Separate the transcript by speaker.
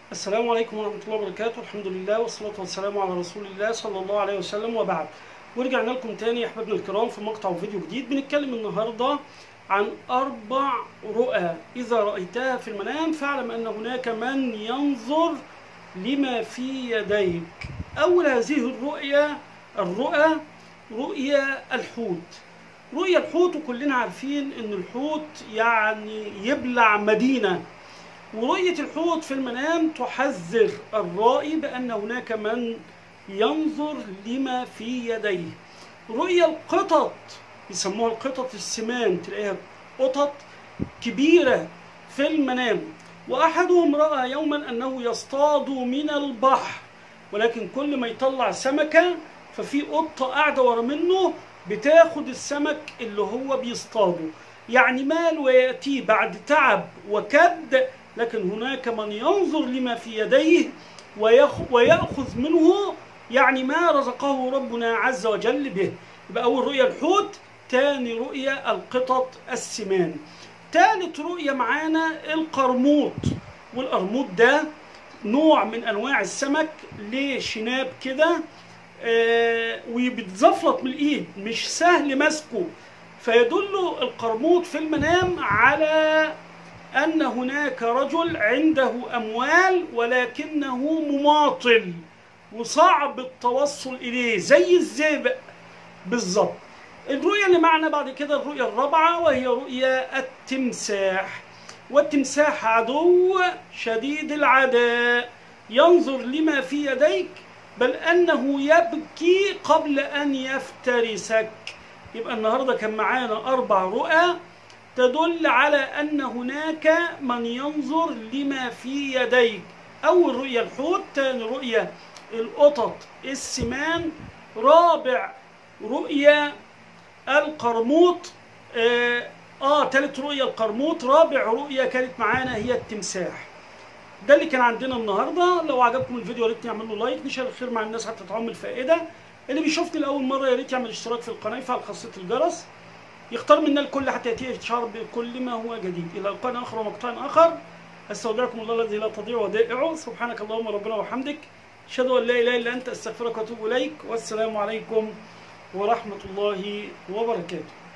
Speaker 1: السلام عليكم ورحمة الله وبركاته الحمد لله والصلاة والسلام على رسول الله صلى الله عليه وسلم وبعد ورجعنا لكم تاني يا أحبابنا الكرام في مقطع وفيديو جديد بنتكلم النهاردة عن أربع رؤى إذا رأيتها في المنام فاعلم أن هناك من ينظر لما في يديك أول هذه الرؤية الرؤى رؤيا الحوت رؤيا الحوت وكلنا عارفين ان الحوت يعني يبلع مدينة ورؤية الحوت في المنام تحذر الرائي بأن هناك من ينظر لما في يديه رؤيا القطط يسموها القطط السمان تلاقيها قطط كبيرة في المنام وأحدهم رأى يوما أنه يصطاد من البحر ولكن كل ما يطلع سمكة ففي قطة قاعدة ورا منه بتاخد السمك اللي هو بيصطاده يعني مال ويأتي بعد تعب وكد لكن هناك من ينظر لما في يديه ويخ- ويأخذ منه يعني ما رزقه ربنا عز وجل به يبقى أول رؤية الحوت تاني رؤية القطط السمان تالت رؤية معانا القرموط والقرموط ده نوع من أنواع السمك ليه شناب كده آه، وبيتزفلط من الايد مش سهل مسكه فيدل القرموط في المنام على ان هناك رجل عنده اموال ولكنه مماطل وصعب التوصل اليه زي الزئبق بالظبط الرؤية اللي معنا بعد كده الرؤية الرابعة وهي رؤية التمساح والتمساح عدو شديد العداء ينظر لما في يديك بل أنه يبكي قبل أن يفترسك يبقى النهاردة كان معانا أربع رؤى تدل على أن هناك من ينظر لما في يديك أول رؤية الحوت ثاني رؤية القطط السمان رابع رؤية القرموط آه, آه ثالث رؤية القرموط رابع رؤية كانت معانا هي التمساح ده اللي كان عندنا النهارده لو عجبكم الفيديو يا ريت نعمل له لايك نشر الخير مع الناس حتى تعم الفائده اللي بيشوفني لاول مره يا ريت يعمل اشتراك في القناه يفعل خاصيه الجرس يختار منا الكل حتى ياتيه اشعار بكل ما هو جديد الى لقاء اخر ومقطع اخر استودعكم الله الذي لا تضيع ودائعه سبحانك اللهم ربنا وبحمدك اشهد ان لا اله الا انت استغفرك واتوب اليك والسلام عليكم ورحمه الله وبركاته